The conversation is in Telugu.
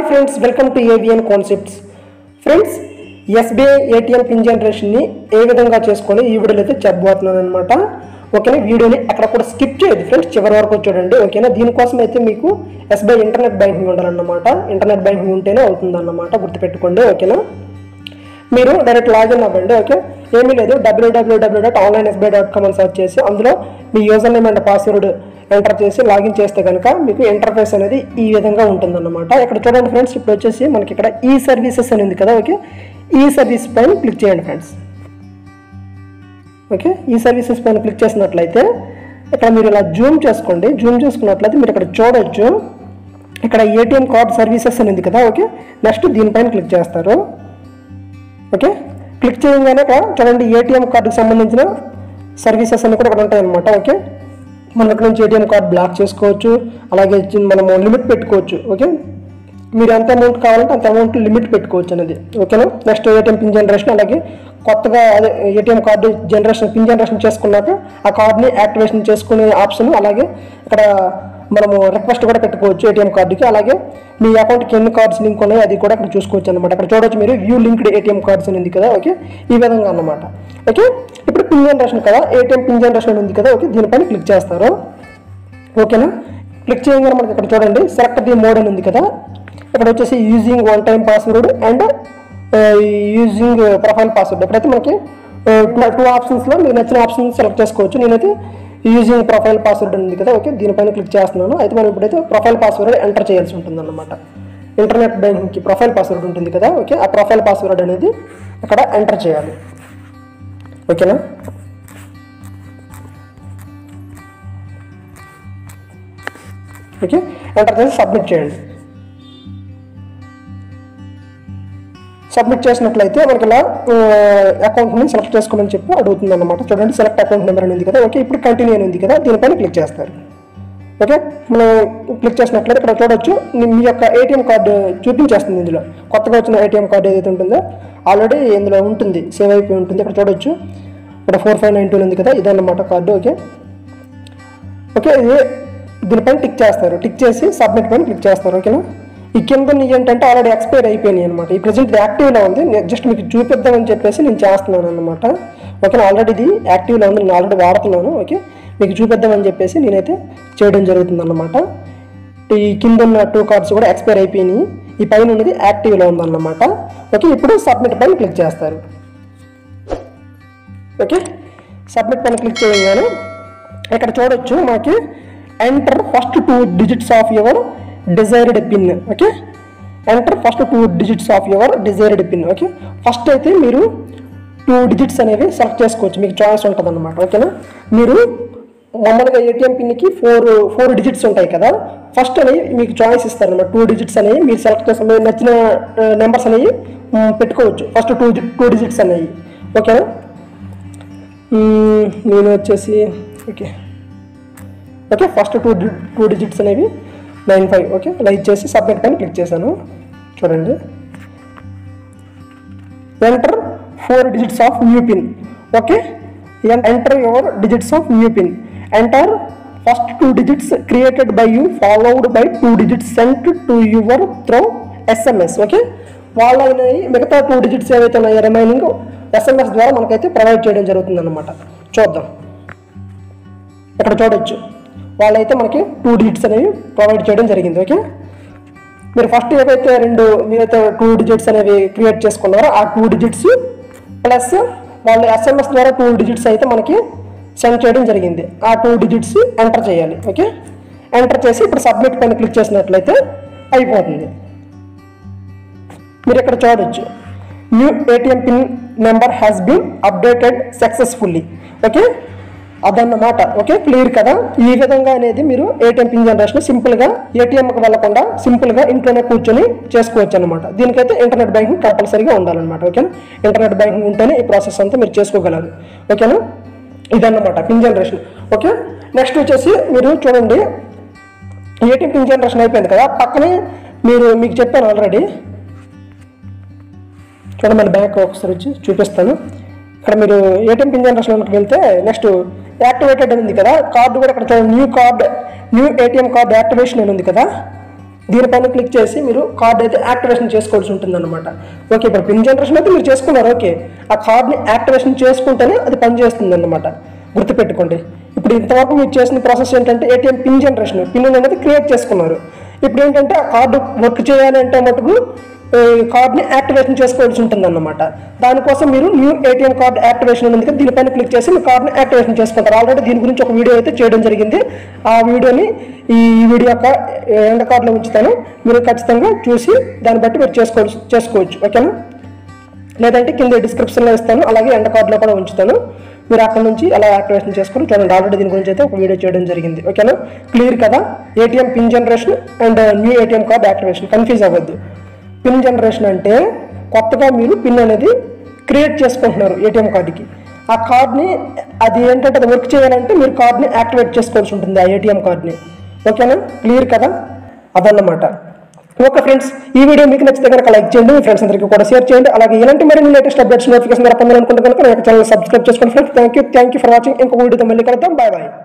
friends welcome to AVN concepts friends SBI ATM pin జనరేషన్ని ఏ విధంగా చేసుకొని ఈ వీడియోలో అయితే చెప్పబోతున్నాను అనమాట ఓకేనా వీడియోని అక్కడ కూడా స్కిప్ చేయదు ఫ్రెండ్స్ చివరి వరకు చూడండి ఓకేనా దీనికోసం అయితే మీకు ఎస్బీఐ ఇంటర్నెట్ బ్యాంకింగ్ ఉండాలన్నమాట ఇంటర్నెట్ బ్యాంకింగ్ ఉంటేనే అవుతుందన్నమాట గుర్తుపెట్టుకోండి ఓకేనా మీరు డైరెక్ట్ లాగిన్ అవ్వండి ఓకే ఏమీ లేదు డబ్ల్యూడబ్ల్యూడబ్ల్యూ dot online SBI dot com అని సెర్చ్ చేసి అందులో మీ user name and password enter చేసి లాగిన్ చేస్తే కనుక మీకు ఇంటర్ఫేస్ అనేది ఈ విధంగా ఉంటుందన్నమాట ఇక్కడ చూడండి ఫ్రెండ్స్ ఇప్పుడు వచ్చేసి మనకి ఇక్కడ ఈ సర్వీసెస్ అని ఉంది కదా ఓకే ఈ సర్వీస్ పైన క్లిక్ చేయండి ఫ్రెండ్స్ ఓకే ఈ సర్వీసెస్ పైన క్లిక్ చేసినట్లయితే ఇక్కడ మీరు ఇలా జూమ్ చేసుకోండి జూమ్ చేసుకున్నట్లయితే మీరు ఇక్కడ చూడొచ్చు ఇక్కడ ఏటీఎం కార్డ్ సర్వీసెస్ అని ఉంది కదా ఓకే నెక్స్ట్ దీనిపైన క్లిక్ చేస్తారు ఓకే క్లిక్ చేయగానే ఇక్కడ చూడండి ఏటీఎం కార్డుకి సంబంధించిన సర్వీసెస్ అన్ని కూడా ఇక్కడ ఉంటాయన్నమాట ఓకే మనం ఇక్కడ నుంచి ఏటీఎం కార్డు బ్లాక్ చేసుకోవచ్చు అలాగే చి- మనము లిమిట్ పెట్టుకోవచ్చు ఓకే మీరు ఎంత అమౌంట్ కావాలంటే అంత అమౌంట్ లిమిట్ పెట్టుకోవచ్చు అనేది ఓకేనా నెక్స్ట్ ఏటీఎం పిన్ జనరేషన్ అలాగే కొత్తగా అదే ATM card generation pin generation చేసుకున్నాక ఆ కార్డుని యాక్టివేషన్ చేసుకునే ఆప్షన్ అలాగే ఇక్కడ మనము రిక్వెస్ట్ కూడా పెట్టుకోవచ్చు ఏటీఎం కార్డుకి అలాగే మీ అకౌంట్కి ఎన్ని కార్డ్స్ లింక్ ఉన్నాయి అది కూడా ఇక్కడ చూసుకోవచ్చు అనమాట ఇక్కడ చూడొచ్చు మీరు వ్యూ లింక్డ్ ఏటీఎం కార్డ్స్ అని ఉంది కదా ఓకే ఈ విధంగా అన్నమాట ఓకే ఇప్పుడు పిన్ జనరేషన్ కదా ఏటీఎం పిన్ జనరేషన్ ఉంది కదా ఓకే దీనిపైన క్లిక్ చేస్తారు ఓకేనా క్లిక్ చేయగానే మనకి ఇక్కడ చూడండి సెలెక్ట్ ది మోడ్ అని ఉంది కదా ఇక్కడ వచ్చేసి using one time password and using profile password ఇప్పుడైతే మనకి టూ ఆప్షన్స్లో మీకు నచ్చిన ఆప్షన్ సెలెక్ట్ చేసుకోవచ్చు నేనైతే యూజింగ్ ప్రొఫైల్ పాస్వర్డ్ ఉంది కదా ఓకే దీనిపైన క్లిక్ చేస్తున్నాను అయితే మనం ఇప్పుడైతే ప్రొఫైల్ పాస్వర్డ్ ఎంటర్ చేయాల్సి ఉంటుంది అనమాట ఇంటర్నెట్ బ్యాంకింగ్కి ప్రొఫైల్ పాస్వర్డ్ ఉంటుంది కదా ఓకే ఆ ప్రొఫైల్ పాస్వర్డ్ అనేది అక్కడ ఎంటర్ చేయాలి ఓకేనా ఓకే ఎంటర్ చేసి సబ్మిట్ చేయండి సబ్మిట్ చేసినట్లయితే మనకి ఇలా అకౌంట్ని సెలెక్ట్ చేసుకోమని చెప్పి అడుగుతుంది అనమాట చూడండి సెలెక్ట్ అకౌంట్ నెంబర్ అని ఉంది కదా ఓకే ఇప్పుడు కంటిన్యూ అని ఉంది కదా దీనిపైన క్లిక్ చేస్తారు ఓకే మనం క్లిక్ చేసినట్లయితే ఇక్కడ చూడొచ్చు మీ- మీ యొక్క ఏటీఎం కార్డు చూపించేస్తుంది ఇందులో కొత్తగా వచ్చిన ఏటీఎం కార్డు ఏదైతే ఉంటుందో ఆల్రెడీ ఇందులో ఉంటుంది సేవ్ అయిపోయి ఉంటుంది ఇక్కడ చూడొచ్చు ఇక్కడ ఫోర్ ఫైవ్ నైన్ టూ ఉంది కదా ఇదన్నమాట కార్డు ఓకే ఓకే ఇది దీనిపైన టిక్ చేస్తారు టిక్ చేసి సబ్మిట్ పైన క్లిక్ చేస్తారు ఓకేనా ఈ కింద నీ ఏంటంటే ఆల్రెడీ ఎక్స్పైర్ అయిపోయినాయి అనమాట ఈ ప్రజెంట్ ఇది యాక్టివ్లో ఉంది నేను జస్ట్ మీకు చూపిద్దామని చెప్పేసి నేను చేస్తున్నాను అనమాట ఓకేనా ఆల్రెడీ ఇది యాక్టివ్లో ఉంది నేను ఆల్రెడీ వాడుతున్నాను ఓకే మీకు చూపిద్దామని చెప్పేసి నేనైతే చేయడం జరుగుతుంది అనమాట ఈ కింద ఉన్న టూ కార్డ్స్ కూడా ఎక్స్పైర్ అయిపోయినాయి ఈ పైన ఉన్నది యాక్టివ్లో ఉందన్నమాట ఓకే ఇప్పుడు సబ్మిట్ పైన క్లిక్ చేస్తారు ఓకే సబ్మిట్ పైన క్లిక్ చేయగానే ఇక్కడ చూడొచ్చు మనకి enter first two digits of your desired pin okay enter first two digits of your desired pin okay first అయితే మీరు టూ డిజిట్స్ అనేవి సెలెక్ట్ చేసుకోవచ్చు మీకు చాయిస్ ఉంటుంది అనమాట ఓకేనా మీరు మామూలుగా ఏటీఎం పిన్కి ఫోర్ ఫోర్ డిజిట్స్ ఉంటాయి కదా ఫస్ట్ అనేవి మీకు చాయిస్ ఇస్తారు అనమాట టూ డిజిట్స్ అనేవి మీరు సెలెక్ట్ చేసుకుని మీకు నచ్చిన నెంబర్స్ అనేవి మ్, పెట్టుకోవచ్చు ఫస్ట్ టూ టూ డిజిట్స్ అనేవి ఓకేనా మ్మ్, నేను వచ్చేసి okay okay first two two digits అనేవి నైన్ ఫైవ్ ఓకే లైక్ చేసి సబ్మిట్ పైన క్లిక్ చేశాను చూడండి enter four digits of new pin okay enter your digits of new pin enter first two digits created by you followed by two digits sent to your through SMS okay వాళ్ళ మిగతా టూ డిజిట్స్ ఏవైతే ఉన్నాయో రిమైనింగ్ ఎస్ఎంఎస్ ద్వారా మనకైతే ప్రొవైడ్ చేయడం జరుగుతుంది అనమాట చూద్దాం ఇక్కడ చూడొచ్చు వాళ్ళైతే మనకి టూ డిజిట్స్ అనేవి ప్రొవైడ్ చేయడం జరిగింది ఓకే మీరు ఫస్ట్ ఏవైతే రెండు మీరైతే టూ డిజిట్స్ అనేవి క్రియేట్ చేసుకున్నారో ఆ టూ డిజిట్స్ ప్లస్ వాళ్ళు ఎస్ఎంఎస్ ద్వారా టూ డిజిట్స్ అయితే మనకి సెండ్ చేయడం జరిగింది ఆ టూ డిజిట్స్ ఎంటర్ చేయాలి ఓకే ఎంటర్ చేసి ఇప్పుడు సబ్మిట్ పైన క్లిక్ చేసినట్లయితే అయిపోతుంది మీరు ఇక్కడ చూడొచ్చు new ATM pin number has been updated successfully okay అదన్నమాట ఓకే క్లియర్ కదా ఈ విధంగా అనేది మీరు ఏటీఎం పిన్ జనరేషన్ సింపుల్గా ఏటీఎంకి వెళ్ళకుండా సింపుల్గా ఇంట్లోనే కూర్చొని చేసుకోవచ్చు అనమాట దీనికైతే ఇంటర్నెట్ బ్యాంకింగ్ కంపల్సరీగా ఉండాలన్నమాట ఓకేనా ఇంటర్నెట్ బ్యాంకింగ్ ఉంటేనే ఈ ప్రాసెస్ అంతా మీరు చేసుకోగలరు ఓకేనా ఇదన్నమాట పిన్ జనరేషన్ ఓకే నెక్స్ట్ వచ్చేసి మీరు చూడండి ఏటీఎం పిన్ జనరేషన్ అయిపోయింది కదా పక్కనే మీరు మీకు చెప్పాను ఆల్రెడీ చూడండి మన బ్యాంక్ ఒకసారి వచ్చి చూపిస్తాను ఇక్కడ మీరు ఏటీఎం పిన్ జనరేషన్లోకి వెళ్తే నెక్స్ట్ యాక్టివేటెడ్ అని ఉంది కదా కార్డు కూడా ఇక్కడ చూడండి new card new ATM card activation అని ఉంది కదా దీనిపైన క్లిక్ చేసి మీరు కార్డ్ అయితే యాక్టివేషన్ చేసుకోవాల్సి ఉంటుంది అనమాట ఓకే ఇప్పుడు పిన్ జనరేషన్ అయితే మీరు చేసుకున్నారు ఓకే ఆ కార్డ్ని యాక్టివేషన్ చేసుకుంటేనే అది పనిచేస్తుంది అనమాట గుర్తుపెట్టుకోండి ఇప్పుడు ఇంతవరకు మీరు చేసిన ప్రాసెస్ ఏంటంటే ఏటీఎం పిన్ జనరేషన్ పిన్ అనేది క్రియేట్ చేసుకున్నారు ఇప్పుడు ఏంటంటే ఆ కార్డు వర్క్ చేయాలి అంటే మటుకు ఈ కార్డ్ని యాక్టివేషన్ చేసుకోవాల్సి ఉంటుంది అన్నమాట దానికోసం మీరు న్యూ ఏటీఎం కార్డ్ యాక్టివేషన్ ఉంది కదా దీనిపైన క్లిక్ చేసి మీ కార్డ్ని యాక్టివేషన్ చేసుకుంటారు ఆల్రెడీ దీని గురించి ఒక వీడియో అయితే చేయడం జరిగింది ఆ వీడియోని ఈ వీడియో యొక్క ఎండ కార్డులో ఉంచుతాను మీరు ఖచ్చితంగా చూసి దాన్ని బట్టి మీరు చేసుకోవచ్చు చేసుకోవచ్చు ఓకేనా లేదంటే కింద డిస్క్రిప్షన్లో ఇస్తాను అలాగే ఎండ కార్డులో కూడా ఉంచుతాను మీరు అక్కడ నుంచి ఎలా యాక్టివేషన్ చేసుకుని చూడండి ఆల్రెడీ దీని గురించి అయితే ఒక వీడియో చేయడం జరిగింది ఓకేనా క్లియర్ కదా ATM pin generation and new ATM card activation confuse అవ్వద్దు పిన్ జనరేషన్ అంటే కొత్తగా మీరు పిన్ అనేది క్రియేట్ చేసుకుంటున్నారు ఏటీఎం కార్డుకి ఆ కార్డ్ని అది ఏంటంటే అది వర్క్ చేయాలంటే మీరు కార్డ్ని యాక్టివేట్ చేసుకోవాల్సి ఉంటుంది ఆ ఏటీఎం కార్డ్ని ఓకేనా క్లియర్ కదా అదన్నమాట ఓకే ఫ్రెండ్స్ ఈ వీడియో మీకు నచ్చితే కనుక లైక్ చేయండి మీ ఫ్రెండ్స్ అందరికీ కూడా షేర్ చేయండి అలాగే ఇలాంటి మరిన్ని లేటెస్ట్ అప్డేట్స్ నోటిఫికేషన్ ద్వారా పొందాలనుకుంటే కనుక నా ఛానల్ సబ్స్క్రైబ్ చేసుకోండి friends thank you thank you for watching ఇంకొక వీడియోతో మళ్ళీ కలుద్దాం బాయ్ బాయ్